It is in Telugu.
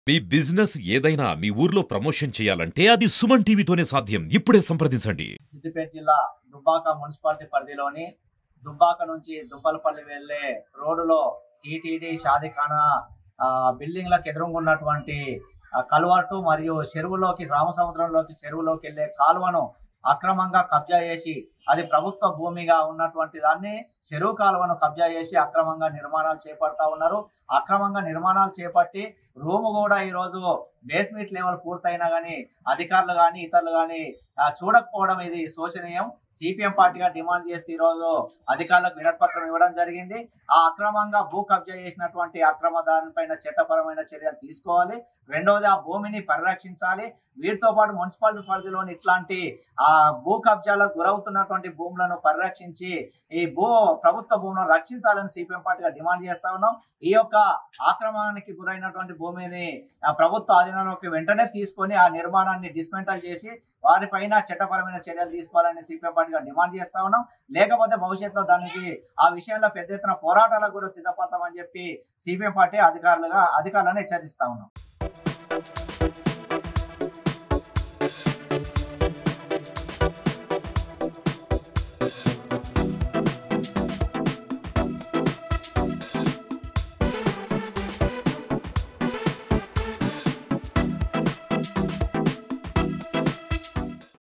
మీ బిజినెస్ ఏదైనా మీ ఊర్లో ప్రమోషన్ చేయాలంటే అది సుమన్ టీవీతోనే సాధ్యం ఇప్పుడే సంప్రదించండి సిద్దిపేట జిల్లా దుబ్బాక మున్సిపాలిటీ పరిధిలోని దుబ్బాక నుంచి దుబ్బలపల్లి వెళ్లే రోడ్డులో టీటీడీ షాదిఖానా ఆ, బిల్డింగ్లకు ఎదురుగా ఉన్నటువంటి ఆ, కల్వర్టు మరియు చెరువులోకి రామసముద్రంలోకి చెరువులోకి వెళ్లే కాలువను అక్రమంగా కబ్జా చేసి అది ప్రభుత్వ భూమిగా ఉన్నటువంటి దాన్ని చెరువు కాలువను కబ్జా చేసి అక్రమంగా నిర్మాణాలు చేపడతా ఉన్నారు అక్రమంగా నిర్మాణాలు చేపట్టి రూము కూడా ఈరోజు బేస్మెంట్ లెవెల్ పూర్తయినా కానీ అధికారులు కానీ ఇతరులు కానీ ఆ, చూడకపోవడం ఇది శోచనీయం సిపిఎం పార్టీగా డిమాండ్ చేస్తే ఈరోజు అధికారులకు వినతిపత్రం ఇవ్వడం జరిగింది ఆ అక్రమంగా భూ కబ్జా చేసినటువంటి అక్రమ దానిపైన చట్టపరమైన చర్యలు తీసుకోవాలి రెండవది ఆ భూమిని పరిరక్షించాలి వీటితో పాటు మున్సిపాలిటీ పరిధిలోని ఇట్లాంటి ఆ భూ కబ్జాలకు గురవుతున్నటువంటి భూములను పరిరక్షించి ఈ భూ ప్రభుత్వ భూములను రక్షించాలని సిపిఎం పార్టీగా డిమాండ్ చేస్తా ఉన్నాం ఈ యొక్క ఆక్రమణకి గురైనటువంటి భూమిని ఆ ప్రభుత్వ ఆధీనంలోకి వెంటనే తీసుకొని ఆ నిర్మాణాన్ని డిస్మెంటల్ చేసి వారిపైన చట్టపరమైన చర్యలు తీసుకోవాలని సిపిఎం పార్టీగా డిమాండ్ చేస్తా ఉన్నాం లేకపోతే భవిష్యత్తులో దానికి ఆ విషయంలో పెద్ద ఎత్తున పోరాటాలకు కూడా సిద్ధపడతామని చెప్పి సిపిఎం పార్టీ అధికారులుగా అధికారులను హెచ్చరిస్తా ఉన్నాం